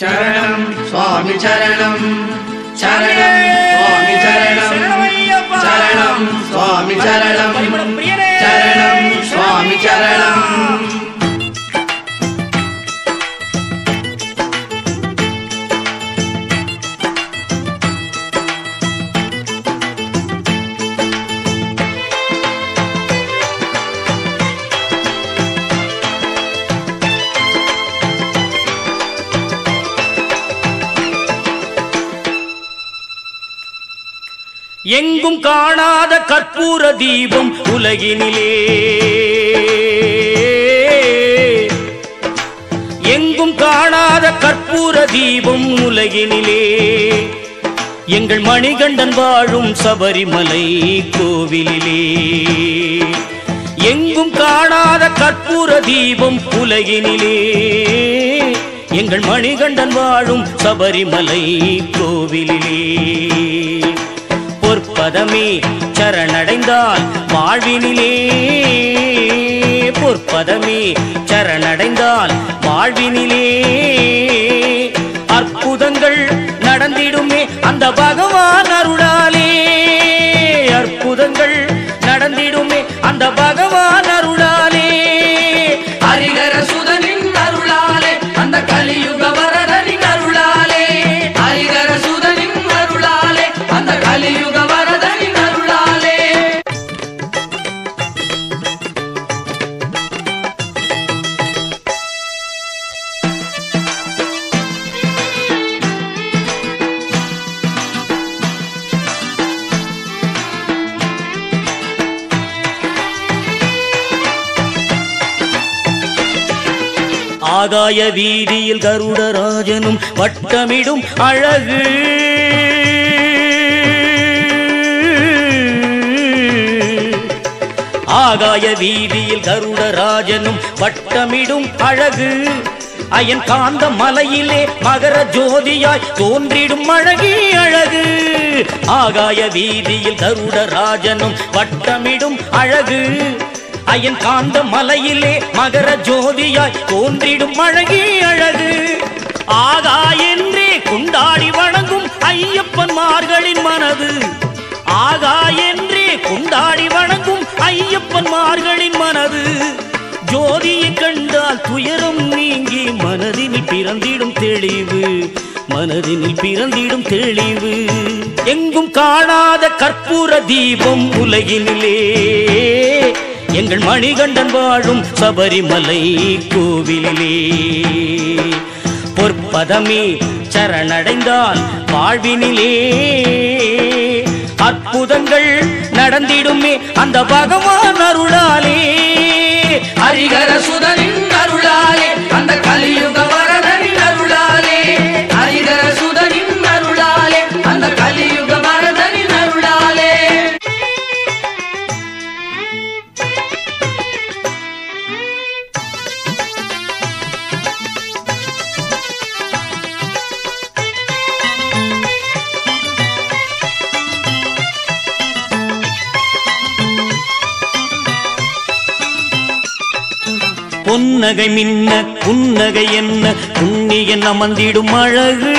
சரணம் சுவாமி சரணம் சரணம் சுவாமி சரணம் சரணம் சுவாமி சரணம் சரணம் சுவாமி சரணம் எங்கும் காணாத கற்பூர தீபம் உலகினிலே எங்கும் காணாத கற்பூர தீபம் உலகினிலே எங்கள் மணிகண்டன் வாழும் சபரிமலை கோவிலிலே எங்கும் காணாத கற்பூர தீபம் உலகினிலே எங்கள் மணிகண்டன் வாழும் சபரிமலை கோவிலிலே பொற்பதமே சரணடைந்தால் வாழ்வினிலே பொற்பதமே சரணடைந்தால் வாழ்வினிலே அற்புதங்கள் நடந்திடுமே அந்த பகவான் அருளாலே அற்புதங்கள் நடந்திடுமே அந்த பகவான் அருளாலே ஹரிகர சுதனின் அருளாலே அந்த கலியுக வரதனின் அருளாலே ஹரிகர சுதனின் அருளாலே அந்த கலியுக வரதனின் அருளாலே ஆகாய வீதியில் கருடராஜனும் வட்டமிடும் அழகு ஆகாய வீதியில் கருடராஜனும் வட்டமிடும் அழகு அயன் காந்த மலையிலே மகர ஜோதியாய் தோன்றிடும் அழகே அழகு ஆகாய வீதியில் கருடராஜனும் வட்டமிடும் அழகு அயன் காந்த மலையிலே மகர ஜோதியாய் தோன்றிடும் அழகே அழகு ஆகா என்றே கொண்டாடி வணங்கும் ஐயப்பன் மார்களின் மனது ஆகா என்றே கொண்டாடி வணங்கும் ஐயப்பன் மார்களின் மனது ஜோதியை கண்டால் துயரம் நீங்கி மனதினில் பிறந்திடும் தெளிவு மனதினில் பிறந்திடும் தெளிவு எங்கும் காணாத கற்பூர தீபம் உலகினிலே எங்கள் மணிகண்டன் வாழும் சபரிமலை கோவிலிலே பொற்பதமே சரணடைந்தால் வாழ்வினிலே அற்புதங்கள் நடந்திடுமே அந்த பகவான் அருளாலே ஹரிகர சுதனின் அருளாலே அந்த கலியுக வரதனின் அருளாலே ஹரிகர சுதனின் அருளாலே அந்த கலியுக வரதனின் அருளாலே பொன்னகை மின்ன புன்னகை என்ன புண்ணியன் அமர்ந்திடும் அழகு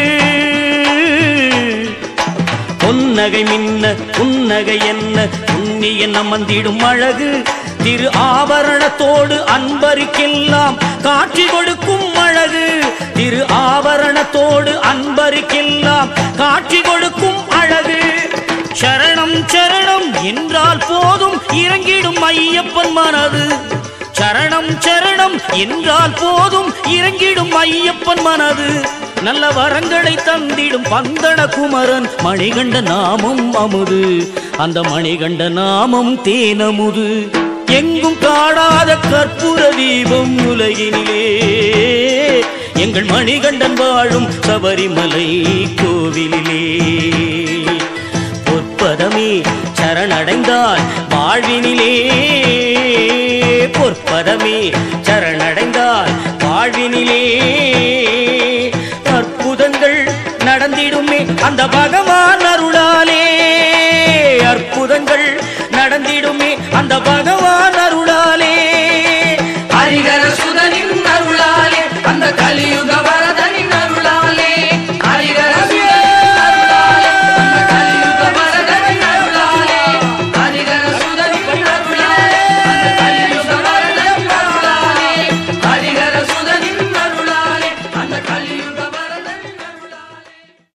பொன்னகை மின்ன புன்னகை என்ன புண்ணியன் அமர்ந்திடும் அழகு திரு ஆபரணத்தோடு அன்பருக்கெல்லாம் காட்சி கொடுக்கும் அழகு திரு ஆபரணத்தோடு அன்பருக்கெல்லாம் காட்சி கொடுக்கும் அழகு சரணம் சரணம் என்றால் போதும் இறங்கிடும் ஐயப்பன் மனது சரணம் சரணம் என்றால் போதும் இறங்கிடும் ஐயப்பன் மனது நல்ல வரங்களை தந்திடும் பந்தன குமரன் மணிகண்ட நாமம் அமுது அந்த மணிகண்ட நாமம் தேனமுது எங்கும் காணாத கற்பூர தீபம் உலகினிலே எங்கள் மணிகண்டன் வாழும் சபரிமலை கோவிலிலே பொற்பதமே சரணடைந்தால் வாழ்வினிலே பொற்பதமே சரணடைந்தால் வாழ்வினிலே அற்புதங்கள் நடந்திடுமே அந்த பகவான்